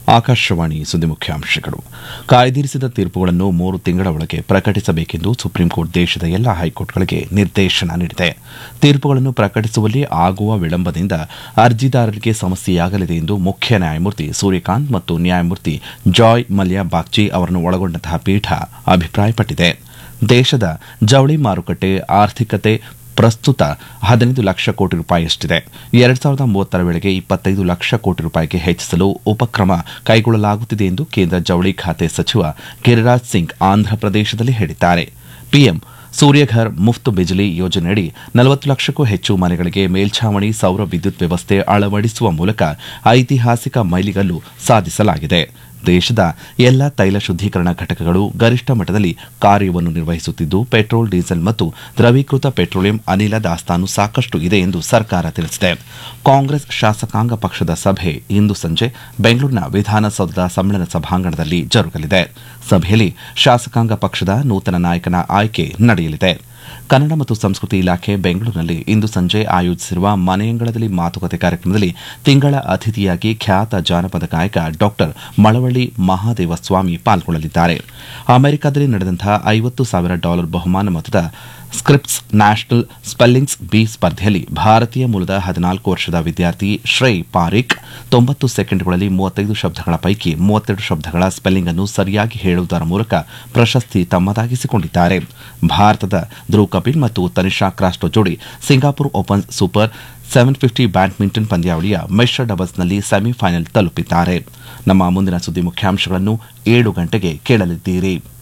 ಆಕಾಶವಾಣಿ ಸುದ್ದಿ ಮುಖ್ಯಾಂಶಗಳು ಕಾಯ್ದಿರಿಸಿದ ತೀರ್ಪುಗಳನ್ನು ಮೂರು ತಿಂಗಳ ಒಳಗೆ ಪ್ರಕಟಿಸಬೇಕೆಂದು ಸುಪ್ರೀಂಕೋರ್ಟ್ ದೇಶದ ಎಲ್ಲ ಹೈಕೋರ್ಟ್ಗಳಿಗೆ ನಿರ್ದೇಶನ ನೀಡಿದೆ ತೀರ್ಪುಗಳನ್ನು ಪ್ರಕಟಿಸುವಲ್ಲಿ ಆಗುವ ವಿಳಂಬದಿಂದ ಅರ್ಜಿದಾರರಿಗೆ ಸಮಸ್ಯೆಯಾಗಲಿದೆ ಎಂದು ಮುಖ್ಯ ನ್ಯಾಯಮೂರ್ತಿ ಸೂರ್ಯಕಾಂತ್ ಮತ್ತು ನ್ಯಾಯಮೂರ್ತಿ ಜಾಯ್ ಮಲ್ಯ ಬಾಗ್ಚಿ ಅವರನ್ನು ಒಳಗೊಂಡಂತಹ ಪೀಠ ಅಭಿಪ್ರಾಯಪಟ್ಟಿದೆ ದೇಶದ ಜವಳಿ ಮಾರುಕಟ್ಟೆ ಆರ್ಥಿಕತೆ ಪ್ರಸ್ತುತ ಹದಿನೈದು ಲಕ್ಷ ಕೋಟಿ ರೂಪಾಯಿಯಷ್ಟಿದೆ ಎರಡ್ ಸಾವಿರದ ಮೂವತ್ತರ ವೇಳೆಗೆ ಇಪ್ಪತ್ತೈದು ಲಕ್ಷ ಕೋಟಿ ರೂಪಾಯಿಗೆ ಹೆಚ್ಚಿಸಲು ಉಪಕ್ರಮ ಕೈಗೊಳ್ಳಲಾಗುತ್ತಿದೆ ಎಂದು ಕೇಂದ್ರ ಜವಳಿ ಖಾತೆ ಸಚಿವ ಗಿರಿರಾಜ್ ಸಿಂಗ್ ಆಂಧ್ರಪ್ರದೇಶದಲ್ಲಿ ಹೇಳಿದ್ದಾರೆ ಪಿಎಂ ಸೂರ್ಯಘರ್ ಮುಫ್ತ್ ಬಿಜ್ಲಿ ಯೋಜನೆಯಡಿ ನಲವತ್ತು ಲಕ್ಷಕ್ಕೂ ಹೆಚ್ಚು ಮನೆಗಳಿಗೆ ಮೇಲ್ಛಾವಣಿ ಸೌರ ವಿದ್ಯುತ್ ವ್ಯವಸ್ಥೆ ಅಳವಡಿಸುವ ಮೂಲಕ ಐತಿಹಾಸಿಕ ಮೈಲಿಗಲ್ಲು ಸಾಧಿಸಲಾಗಿದೆ ದೇಶದ ಎಲ್ಲ ತೈಲ ಶುದ್ದೀಕರಣ ಘಟಕಗಳು ಗರಿಷ್ಠ ಮಟ್ಟದಲ್ಲಿ ಕಾರ್ಯವನ್ನು ನಿರ್ವಹಿಸುತ್ತಿದ್ದು ಪೆಟ್ರೋಲ್ ಡೀಸೆಲ್ ಮತ್ತು ದ್ರವೀಕೃತ ಪೆಟ್ರೋಲಿಯಂ ಅನಿಲ ದಾಸ್ತಾನು ಸಾಕಷ್ಟು ಇದೆ ಎಂದು ಸರ್ಕಾರ ತಿಳಿಸಿದೆ ಕಾಂಗ್ರೆಸ್ ಶಾಸಕಾಂಗ ಪಕ್ಷದ ಸಭೆ ಇಂದು ಸಂಜೆ ಬೆಂಗಳೂರಿನ ವಿಧಾನಸೌಧದ ಸಮ್ಮೇಳನ ಸಭಾಂಗಣದಲ್ಲಿ ಜರುಗಲಿದೆ ಸಭೆಯಲ್ಲಿ ಶಾಸಕಾಂಗ ಪಕ್ಷದ ನೂತನ ನಾಯಕನ ಆಯ್ಕೆ ನಡೆಯಲಿದೆ ಕನ್ನಡ ಮತ್ತು ಸಂಸ್ಕೃತಿ ಇಲಾಖೆ ಬೆಂಗಳೂರಿನಲ್ಲಿ ಇಂದು ಸಂಜೆ ಆಯೋಜಿಸಿರುವ ಮನೆಯಂಗಳದಲ್ಲಿ ಮಾತುಕತೆ ಕಾರ್ಯಕ್ರಮದಲ್ಲಿ ತಿಂಗಳ ಅತಿಥಿಯಾಗಿ ಖ್ಯಾತ ಜಾನಪದ ಗಾಯಕ ಡಾಕ್ಟರ್ ಮಳವಳ್ಳಿ ಮಹಾದೇವಸ್ವಾಮಿ ಪಾಲ್ಗೊಳ್ಳಲಿದ್ದಾರೆ ಅಮೆರಿಕದಲ್ಲಿ ನಡೆದಂತಹ ಐವತ್ತು ಸಾವಿರ ಡಾಲರ್ ಬಹುಮಾನ ಮೊತ್ತದ ಸ್ಕ್ರಿಪ್ಸ್ ನ್ಯಾಷನಲ್ ಸ್ಪೆಲ್ಲಿಂಗ್ಸ್ ಬಿ ಸ್ಪರ್ಧೆಯಲ್ಲಿ ಭಾರತೀಯ ಮೂಲದ ಹದಿನಾಲ್ಕು ವರ್ಷದ ವಿದ್ಯಾರ್ಥಿ ಶ್ರೇಯ್ ಪಾರಿಕ್ ತೊಂಬತ್ತು ಸೆಕೆಂಡ್ಗಳಲ್ಲಿ ಮೂವತ್ತೈದು ಶಬ್ದಗಳ ಪೈಕಿ ಮೂವತ್ತೆರಡು ಶಬ್ದಗಳ ಸ್ಪೆಲ್ಲಿಂಗ್ ಅನ್ನು ಸರಿಯಾಗಿ ಹೇಳುವುದರ ಮೂಲಕ ಪ್ರಶಸ್ತಿ ತಮ್ಮದಾಗಿಸಿಕೊಂಡಿದ್ದಾರೆ ಭಾರತದ ಧ್ರುವ್ ಕಪಿಲ್ ಮತ್ತು ತನಿಷಾ ಕ್ರಾಸ್ಟೋ ಜೋಡಿ Singapore open super seven fifty badminton ಪಂದ್ಯಾವಳಿಯ ಮಿಶ್ರ ಡಬಲ್ಸ್ನಲ್ಲಿ ಸೆಮಿಫೈನಲ್ ತಲುಪಿದ್ದಾರೆ ನಮ್ಮ ಮುಂದಿನ ಸುದ್ದಿ ಮುಖ್ಯಾಂಶಗಳನ್ನು ಏಳು ಗಂಟೆಗೆ ಕೇಳಲಿದ್ದೀರಿ